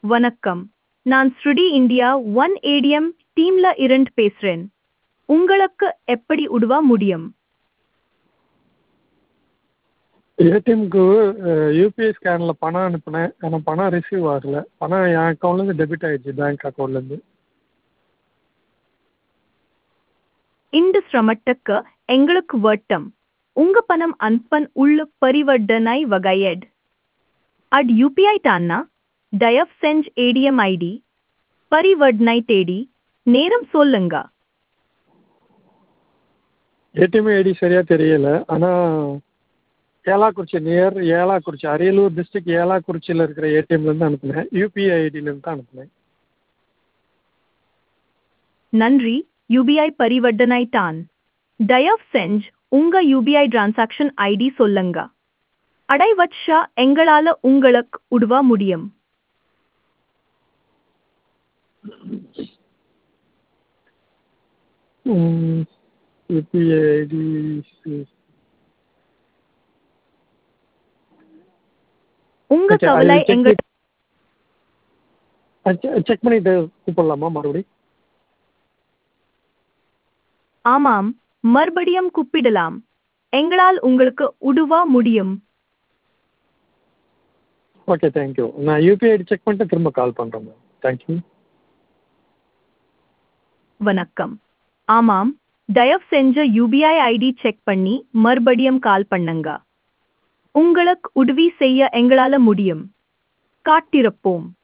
வணக்கம் நான் ஸ்ருடி இந்தியா ஒன் ஏடிஎம் டீம்ல இருந்து பேசுறேன் உங்களுக்கு எப்படி உதவ முடியும் ஏடிஎம்க்கு யூபிஐ ஸ்கேனில் பணம் அனுப்பினேன் ஆனால் பணம் ரிசீவ் ஆகலை பணம் என் அக்கௌண்ட்லேருந்து டெபிட் ஆயிடுச்சு பேங்க் அக்கௌண்ட்லேருந்து இந்த சிரமத்துக்கு எங்களுக்கு வட்டம் உங்க பணம் அனுப்பன் உள்ள பரிவர்த்தனை வகையட் அட் யூபிஐ தானா தயவு செஞ்சு ஏடிஎம் ஐடி பரிவர்த்தனை தேடி நேரம் சொல்லுங்க ஏடிஎம் ஐடி சரியாக தெரியல ஆனால் ஏலாக்குறிச்சி நியர் ஏலாக்குறிச்சி அரியலூர் டிஸ்ட்ரிக்ட் ஏலாக்குறிச்சியில் இருக்கிற ஏடிஎம்லேருந்து அனுப்பினேன் யூபிஐ ஐடியிலேருந்து தான் அனுப்பினேன் நன்றி யூபிஐ பரிவர்த்தனை தான் தயவு செஞ்சு உங்க யூபிஐ டிரான்சாக்ஷன் ஐடி சொல்லுங்க அடைவச்சா எங்களால உங்களுக்கு உதவ முடியும் யூபிஐ ஐடி உங்க Okay, கவலை I'll check எங்க it. செக் பண்ணிட்டு கூப்பிடலாமா மறுபடியும் ஆமாம் மறுபடியும் கூப்பிடலாம் எங்களால் உங்களுக்கு உதவ முடியும் ஓகே தேங்க்யூ நான் யூபிஐ ஐடி செக் பண்ணிட்டு திரும்ப கால் பண்ணுறேன் மேம் தேங்க்யூ வணக்கம் ஆமாம் தயவு செஞ்ச யூபிஐ ஐடி செக் பண்ணி மறுபடியும் கால் பண்ணுங்க உங்களுக்கு உதவி செய்ய எங்களால முடியும் காத்திருப்போம்